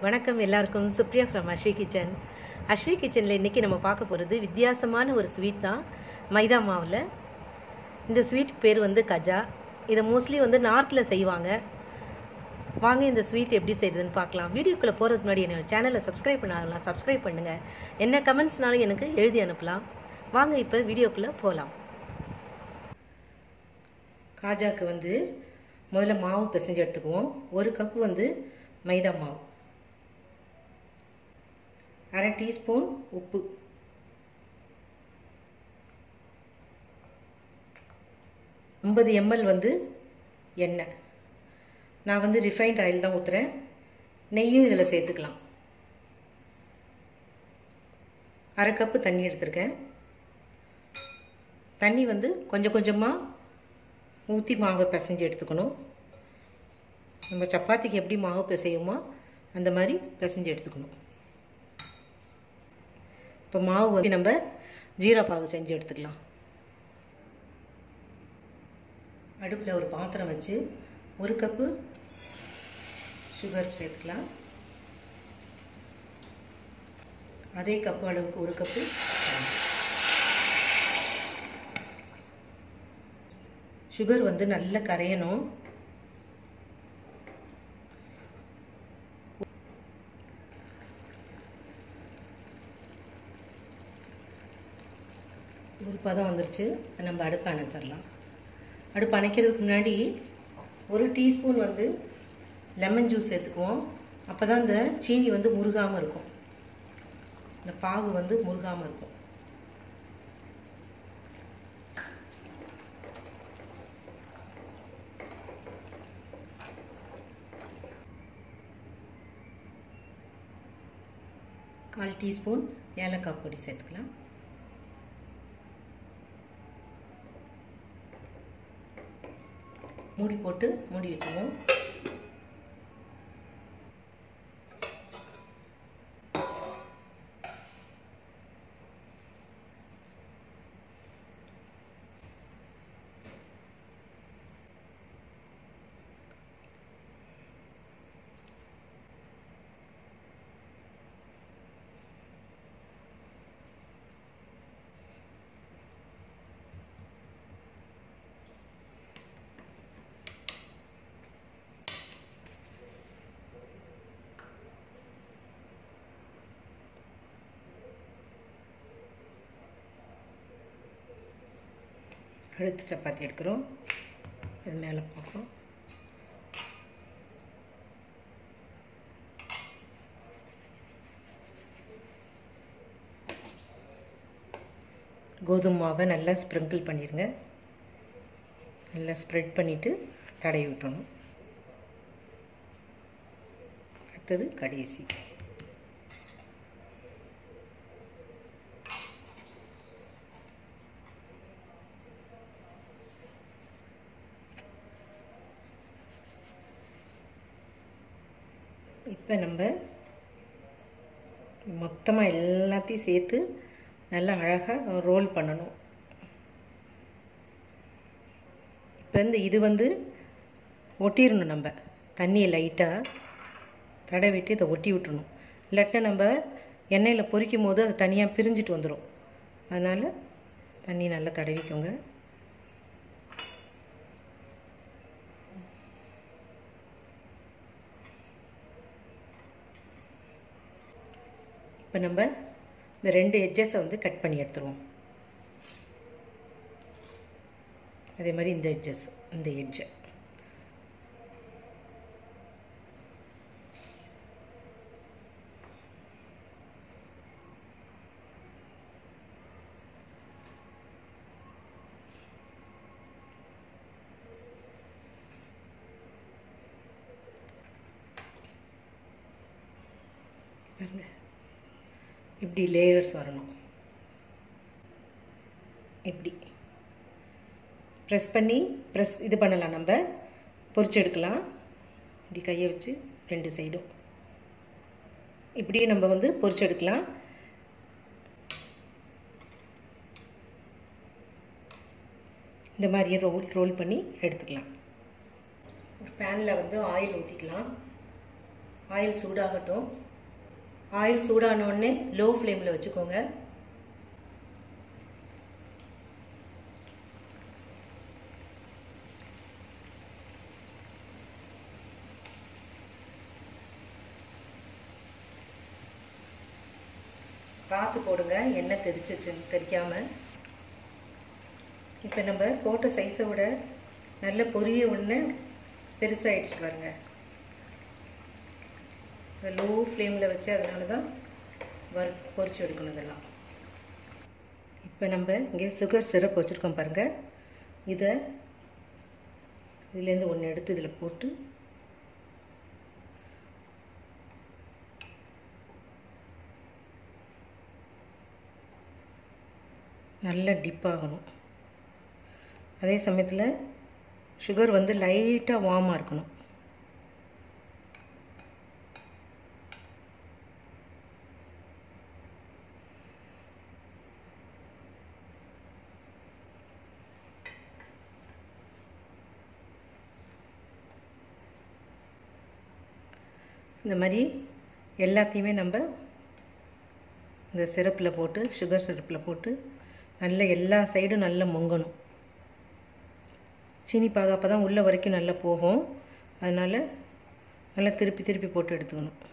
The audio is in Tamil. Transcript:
வணக்கம் எல்லாருக்கும் சுப்ரியா ஃப்ரம் அஸ்வி கிச்சன் அஸ்வி கிச்சனில் இன்றைக்கி நம்ம பார்க்க போகிறது வித்தியாசமான ஒரு ஸ்வீட் தான் மைதா மாவில் இந்த ஸ்வீட் பேர் வந்து கஜா இதை மோஸ்ட்லி வந்து நார்த்தில் செய்வாங்க வாங்க இந்த ஸ்வீட் எப்படி செய்யுதுன்னு பார்க்கலாம் வீடியோக்குள்ளே போகிறதுக்கு முன்னாடி என்னோட சேனலை சப்ஸ்கிரைப் பண்ணாங்களாம் சப்ஸ்கிரைப் பண்ணுங்கள் என்ன கமெண்ட்ஸ்னாலும் எனக்கு எழுதி அனுப்பலாம் வாங்க இப்போ வீடியோக்குள்ளே போகலாம் காஜாக்கு வந்து முதல்ல மாவு பிசைஞ்சு எடுத்துக்குவோம் ஒரு கப்பு வந்து மைதா மாவு அரை டீஸ்பூன் உப்பு ஐம்பது எம்எல் வந்து எண்ணெய் நான் வந்து ரிஃபைண்ட் ஆயில் தான் ஊற்றுறேன் நெய்யும் இதில் சேர்த்துக்கலாம் அரை கப்பு தண்ணி எடுத்திருக்கேன் தண்ணி வந்து கொஞ்சம் கொஞ்சமாக ஊற்றி மாவை பிசைஞ்சு எடுத்துக்கணும் நம்ம சப்பாத்திக்கு எப்படி மாவு பிசையுமோ அந்த மாதிரி பிசைஞ்சு எடுத்துக்கணும் இப்போ மாவு வந்து நம்ம ஜீரா பாகு செஞ்சு எடுத்துக்கலாம் அடுப்பில் ஒரு பாத்திரம் வச்சு ஒரு கப்பு சுகர் சேர்த்துக்கலாம் அதே கப்பு அளவுக்கு ஒரு கப்பு சுகர் வந்து நல்லா கரையணும் ஒரு பதம் வந்துருச்சு நம்ம அடுப்பு அணைச்சிடலாம் அடுப்பு அணைக்கிறதுக்கு முன்னாடி ஒரு டீஸ்பூன் வந்து லெமன் ஜூஸ் சேர்த்துக்குவோம் அப்போ தான் இந்த சீனி வந்து முருகாமல் இருக்கும் இந்த பாகு வந்து முருகாமல் இருக்கும் கால் டீஸ்பூன் ஏலக்காய் பொடி சேர்த்துக்கலாம் மூடி போட்டு மூடி வச்சுருவோம் அடுத்து சப்பாத்தி எடுக்கிறோம் இது மேலே பார்க்குறோம் கோதுமை மாவை நல்லா ஸ்ப்ரிங்கிள் பண்ணிடுங்க நல்லா ஸ்ப்ரெட் பண்ணிவிட்டு தடவி விட்டணும் அடுத்தது கடைசி இப்போ நம்ம மொத்தமாக எல்லாத்தையும் சேர்த்து நல்லா அழகாக ரோல் பண்ணணும் இப்போ வந்து இது வந்து ஒட்டிடணும் நம்ம தண்ணியை லைட்டாக தடவிட்டு இதை ஒட்டி விட்டுணும் இல்லாட்டினா நம்ம எண்ணெயில் பொரிக்கும் போது அது தனியாக பிரிஞ்சிட்டு வந்துடும் அதனால் தண்ணி நல்லா தடவிக்கோங்க இப்போ நம்ம இந்த ரெண்டு எட்ஜஸை வந்து கட் பண்ணி எடுத்துருவோம் அதே மாதிரி இந்த எட்ஜஸ் இந்த எட்ஜை பாருங்க இப்படி லேயர்ஸ் வரணும் இப்படி ப்ரெஸ் பண்ணி ப்ரெஸ் இது பண்ணலாம் நம்ம பொரிச்சு எடுக்கலாம் இப்படி கையை வச்சு ரெண்டு சைடும் இப்படியே நம்ம வந்து பொரிச்சு எடுக்கலாம் இந்த மாதிரியே ரோல் ரோல் பண்ணி எடுத்துக்கலாம் ஒரு பேனில் வந்து ஆயில் ஊற்றிக்கலாம் ஆயில் சூடாகட்டும் ஆயில் சூடான உடனே லோ ஃப்ளேமில் வச்சுக்கோங்க பார்த்து போடுங்க எண்ணெய் தெரிச்சிச்சு தெரிக்காமல் இப்போ நம்ம போட்ட சைஸை விட நல்ல பொரிய ஒன்று பெருசாகிடுச்சு பாருங்க லோ ஃப்ளேமில் வச்சு அதனால தான் வறு பொரிச்சு எடுக்கணும் இதெல்லாம் இப்போ நம்ம இங்கே சுகர் சிரப் வச்சுருக்கோம் பாருங்கள் இதை இதுலேருந்து ஒன்று எடுத்து இதில் போட்டு நல்லா டிப் ஆகணும் அதே சமயத்தில் சுகர் வந்து லைட்டாக வார்மாக இருக்கணும் இந்த மாதிரி எல்லாத்தையுமே நம்ம இந்த சிரப்பில் போட்டு சுகர் சிரப்பில் போட்டு நல்ல எல்லா சைடும் நல்லா முங்கணும் சீனி பாகு அப்போ தான் உள்ள வரைக்கும் நல்லா போகும் அதனால் நல்லா திருப்பி திருப்பி போட்டு எடுத்துக்கணும்